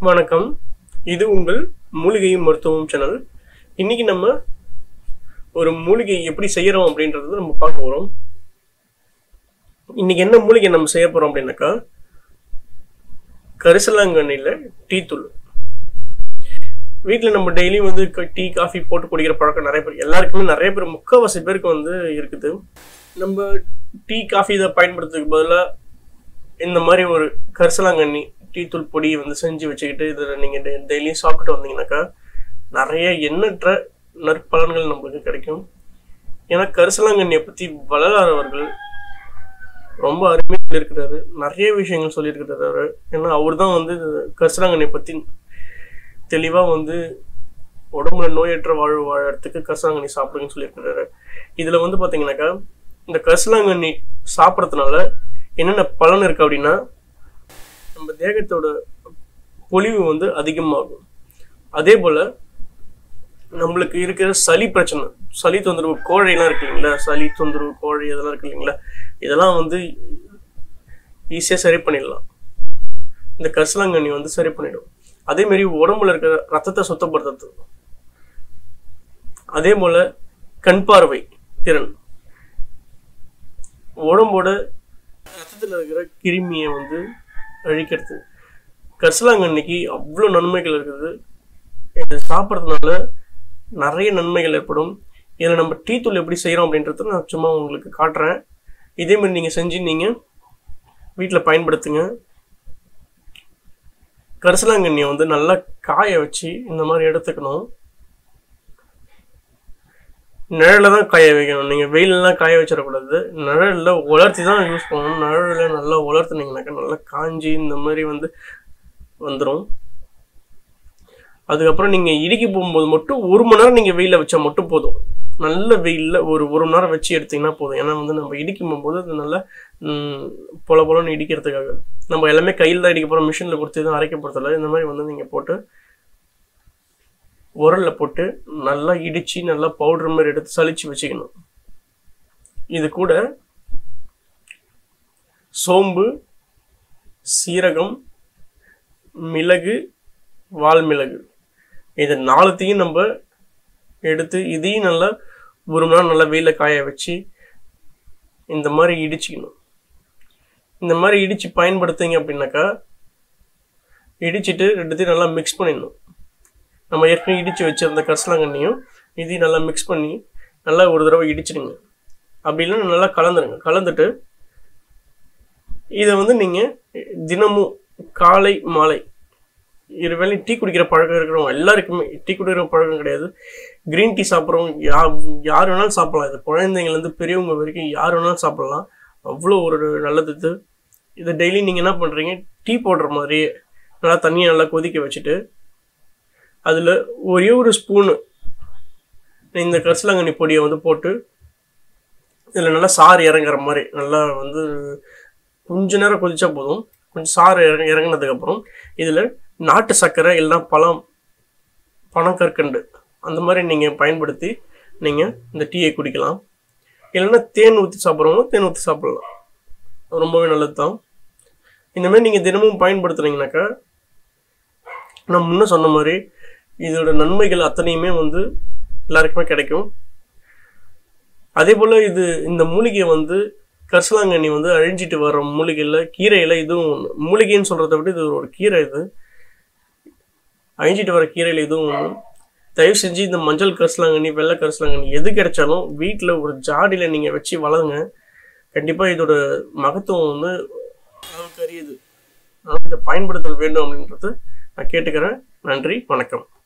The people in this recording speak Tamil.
வணக்கம் இது உங்கள் மூலிகையும் மருத்துவம் சேனல் இன்னைக்கு நம்ம ஒரு மூலிகை எப்படி செய்யறோம் அப்படின்றத நம்ம பார்க்க போறோம் இன்னைக்கு என்ன மூலிகை நம்ம செய்ய போறோம் அப்படின்னாக்கா கரிசலாங்கண்ணியில் டீ தூள் வீட்டில் நம்ம டெய்லி வந்து க- டீ காஃபி போட்டு குடிக்கிற பழக்கம் நிறைய பேர் எல்லாருக்குமே நிறைய பேர் முக்கால்வாசி பேருக்கு வந்து இருக்குது நம்ம டீ காஃபி இதை பயன்படுத்துறதுக்கு பதிலாக இந்த மாதிரி ஒரு கரிசலாங்கண்ணி டீ தூள் பொடி வந்து செஞ்சு வச்சுக்கிட்டு இதில் நீங்கள் டெ டெய்லியும் சாப்பிட்டு வந்தீங்கன்னாக்கா நிறைய எண்ணற்ற நற்பலன்கள் நம்மளுக்கு கிடைக்கும் ஏன்னா கரிசலாங்கண்ணியை பற்றி வள்ளலார் அவர்கள் ரொம்ப அருமையாக சொல்லியிருக்கிறாரு நிறைய விஷயங்கள் சொல்லியிருக்கிறாரு அவரு. ஏன்னா அவர் தான் வந்து கரிசலாங்கண்ணியை பற்றி தெளிவாக வந்து உடம்புல நோயற்ற வாழ்வு வாழறதுக்கு கரிசலாங்கண்ணி சாப்பிடுங்கன்னு சொல்லியிருக்கிறாரு இதில் வந்து பார்த்தீங்கன்னாக்கா இந்த கரிசலாங்கண்ணி சாப்பிட்றதுனால என்னென்ன பலன் இருக்கு அப்படின்னா நம்ம தேகத்தோட பொலிவு வந்து அதிகமாகும் அதே போல் நம்மளுக்கு இருக்கிற சளி பிரச்சனை சளி தொந்தரவு கோழைலாம் இருக்கு இல்லைங்களா சளி தொந்தரவு கோழை இதெல்லாம் இருக்கு இல்லைங்களா இதெல்லாம் வந்து ஈஸியாக சரி பண்ணிடலாம் இந்த கரிசலாங்கண்ணி வந்து சரி பண்ணிடும் அதே மாதிரி உடம்புல இருக்கிற ரத்தத்தை சுத்தப்படுத்துறது அதே போல கண் பார்வை திறன் உடம்போட ரத்தத்தில் இருக்கிற கிருமியை வந்து அழிக்கிறது கரிசலாங்கண்ணிக்கு அவ்வளோ நன்மைகள் இருக்குது இதை சாப்பிட்றதுனால நிறைய நன்மைகள் ஏற்படும் இதில் நம்ம டீ தூள் எப்படி செய்கிறோம் அப்படின்றத நான் சும்மா உங்களுக்கு காட்டுறேன் இதே மாதிரி நீங்கள் செஞ்சு நீங்கள் வீட்டில் பயன்படுத்துங்க கரிசலாங்கண்ணியை வந்து நல்லா காய வச்சு இந்த மாதிரி எடுத்துக்கணும் நிழலில் தான் காய வைக்கணும் நீங்கள் வெயிலெலாம் காய வச்சிடக்கூடாது நிழலில் உலர்த்தி தான் யூஸ் பண்ணணும் நிழலில் நல்லா உலர்த்துனீங்கனாக்கா நல்லா காஞ்சி இந்த மாதிரி வந்து வந்துடும் அதுக்கப்புறம் நீங்கள் இடுக்கி போகும்போது மட்டும் ஒரு மணி நேரம் நீங்கள் வெயிலில் வச்சா மட்டும் போதும் நல்ல வெயிலில் ஒரு ஒரு மணி நேரம் வச்சு எடுத்தீங்கன்னா போதும் ஏன்னா வந்து நம்ம இடிக்கும் போகும்போது அது நல்லா ம், பொல பொலன்னு இடிக்கிறதுக்காக நம்ம எல்லாமே கையில் தான் இடிக்க போகிறோம் மிஷினில் கொடுத்து எதுவும் அரைக்க போகிறதில்ல இந்த மாதிரி வந்து நீங்கள் போட்டு உரல்ல போட்டு நல்லா இடிச்சு நல்லா பவுடர் மாதிரி எடுத்து சலிச்சு வச்சுக்கணும் இது கூட சோம்பு சீரகம் மிளகு வால்மிளகு இது நாலுத்தையும் நம்ம எடுத்து இதையும் நல்லா ஒரு மணி நேரம் நல்லா வெயில காய வச்சு இந்த மாதிரி இடிச்சுக்கணும் இந்த மாதிரி இடிச்சு பயன்படுத்துங்க அப்படின்னாக்கா இடிச்சிட்டு ரெண்டுத்தையும் நல்லா மிக்ஸ் பண்ணிடணும் நம்ம ஏற்கனவே இடித்து வச்சிருந்த கரிசலாங்கண்ணியும் இதையும் நல்லா மிக்ஸ் பண்ணி நல்லா ஒரு தடவை இடிச்சிடுங்க அப்படி இல்லைன்னா நல்லா கலந்துருங்க கலந்துட்டு இதை வந்து நீங்கள் தினமும் காலை மாலை இரு வேளையும் டீ குடிக்கிற பழக்கம் இருக்கிறவங்க எல்லாருக்குமே டீ குடிக்கிற பழக்கம் கிடையாது க்ரீன் டீ சாப்பிட்றவங்க யா யார் வேணாலும் சாப்பிடலாம் இது குழந்தைங்கலேருந்து பெரியவங்க வரைக்கும் யார் வேணாலும் சாப்பிடலாம் அவ்வளோ ஒரு நல்லது இது இதை டெய்லி நீங்கள் என்ன பண்ணுறீங்க டீ போடுற மாதிரி நல்லா தண்ணியை நல்லா கொதிக்க வச்சுட்டு அதில் ஒரே ஒரு ஸ்பூனு இந்த கரிசலாங்கண்ணி பொடியை வந்து போட்டு இதில் நல்லா சாறு இறங்குற மாதிரி நல்லா வந்து கொஞ்ச நேரம் கொதிச்சா போதும் கொஞ்சம் சாறு இறங்க இறங்கினதுக்கப்புறம் இதில் நாட்டு சர்க்கரை இல்லைன்னா பழம் பனங்கற்கண்டு அந்த மாதிரி நீங்கள் பயன்படுத்தி நீங்கள் இந்த டீயை குடிக்கலாம் இல்லைன்னா தேன் ஊற்றி சாப்பிட்றவங்க தேன் ஊற்றி சாப்பிடலாம் ரொம்பவே நல்லது தான் இந்த மாதிரி நீங்கள் தினமும் பயன்படுத்துனீங்கனாக்கா நான் முன்ன சொன்ன மாதிரி இதோட நன்மைகள் அத்தனையுமே வந்து எல்லாருக்குமே கிடைக்கும் அதே போல் இது இந்த மூலிகை வந்து கரிசலாங்கண்ணி வந்து அழிஞ்சிட்டு வர மூலிகையில் கீரையில் இதுவும் ஒன்று மூலிகைன்னு சொல்கிறத விட இது ஒரு கீரை இது அழிஞ்சிட்டு வர கீரையில் இதுவும் ஒன்று தயவு செஞ்சு இந்த மஞ்சள் கரிசலாங்கண்ணி வெள்ளை கரிசலாங்கண்ணி எது கிடைச்சாலும் வீட்டில் ஒரு ஜாடியில் நீங்கள் வச்சு வளருங்க கண்டிப்பாக இதோட மகத்துவம் வந்து அளவுக்கு அறியுது அதனால் இதை பயன்படுத்த வேண்டும் அப்படின்றது நான் கேட்டுக்கிறேன் நன்றி வணக்கம்